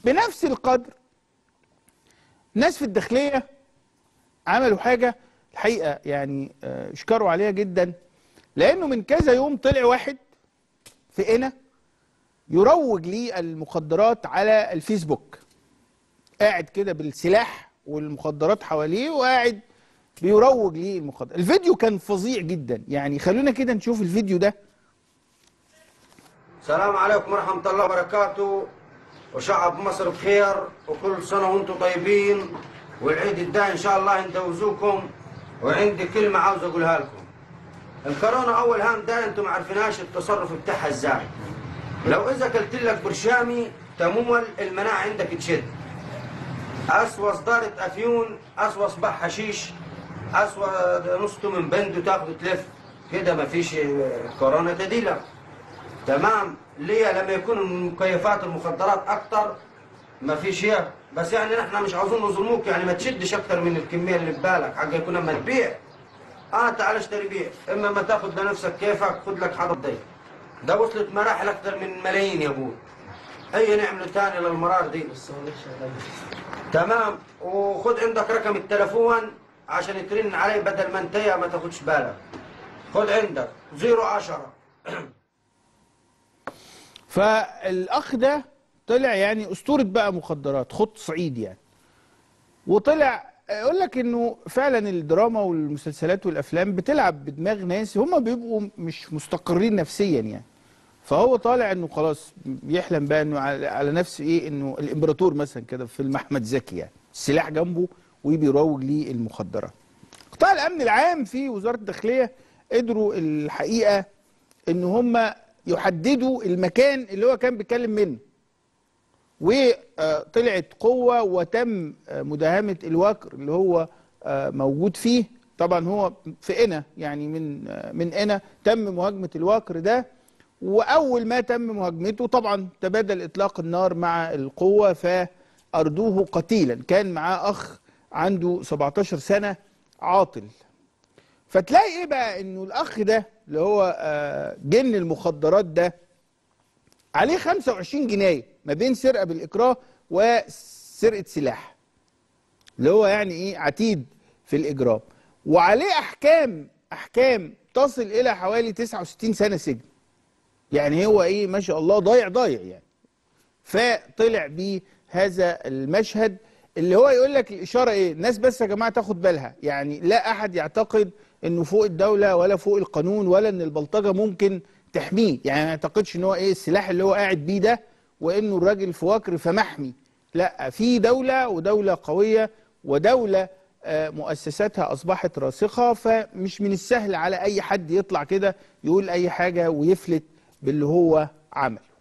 بنفس القدر ناس في الداخليه عملوا حاجه الحقيقه يعني آه، اشكروا عليها جدا لانه من كذا يوم طلع واحد في قنا يروج للمخدرات على الفيسبوك قاعد كده بالسلاح والمخدرات حواليه وقاعد بيروج للمخدرات الفيديو كان فظيع جدا يعني خلونا كده نشوف الفيديو ده السلام عليكم ورحمة الله وبركاته وشعب مصر بخير وكل سنة وانتم طيبين والعيد الجاي ان شاء الله يندوزوكم وعندي كلمة عاوز اقولها لكم الكورونا اول هام ده انتم ما عارفيناش التصرف بتاعها ازاي لو اذا قلت لك برشامي تمول المناعة عندك تشد اسوى صدارة افيون اسوى صباح حشيش اسوى نص من بند وتاخده تلف كده ما فيش كورونا تديلك تمام ليه لما يكون مكيفات المخدرات اكتر ما فيش هي بس يعني نحن مش عاوزين نظلموك يعني ما تشدش اكتر من الكميه اللي ببالك حق يكون اما تبيع اه تعال اشتري بيع اما ما تاخد لنفسك كيفك خد لك حضر دي ده وصلت مراحل اكتر من ملايين يا ابوي اي نعمل تاني للمرار دي تمام وخد عندك رقم التلفون عشان ترن علي بدل ما انت ما تاخدش بالك خد عندك 010 فالاخ ده طلع يعني اسطوره بقى مخدرات خط صعيد يعني وطلع يقول لك انه فعلا الدراما والمسلسلات والافلام بتلعب بدماغ ناس هم بيبقوا مش مستقرين نفسيا يعني فهو طالع انه خلاص بيحلم بقى انه على على نفس ايه انه الامبراطور مثلا كده في فيلم احمد زكي يعني السلاح جنبه وبيروج ليه المخدرات قطاع الامن العام في وزاره الداخليه قدروا الحقيقه ان هم يحددوا المكان اللي هو كان بيتكلم منه وطلعت قوة وتم مداهمة الوكر اللي هو موجود فيه طبعا هو في قنا يعني من من قنا تم مهاجمة الوكر ده وأول ما تم مهاجمته طبعا تبادل إطلاق النار مع القوة فأردوه قتيلا كان معاه أخ عنده 17 سنة عاطل فتلاقي ايه بقى انه الاخ ده اللي هو آه، جن المخدرات ده عليه 25 جنايه ما بين سرقه بالاكراه وسرقه سلاح اللي هو يعني ايه عتيد في الاجرام وعليه احكام احكام تصل الى حوالي 69 سنه سجن يعني هو ايه ما شاء الله ضايع ضايع يعني فطلع بيه هذا المشهد اللي هو يقول لك الاشاره ايه الناس بس يا جماعه تاخد بالها يعني لا احد يعتقد انه فوق الدوله ولا فوق القانون ولا ان البلطجه ممكن تحميه يعني ما يعتقدش ان هو ايه السلاح اللي هو قاعد بيه ده وانه الراجل في وكر فمحمي لا في دوله ودوله قويه ودوله آه، مؤسساتها اصبحت راسخه فمش من السهل على اي حد يطلع كده يقول اي حاجه ويفلت باللي هو عمل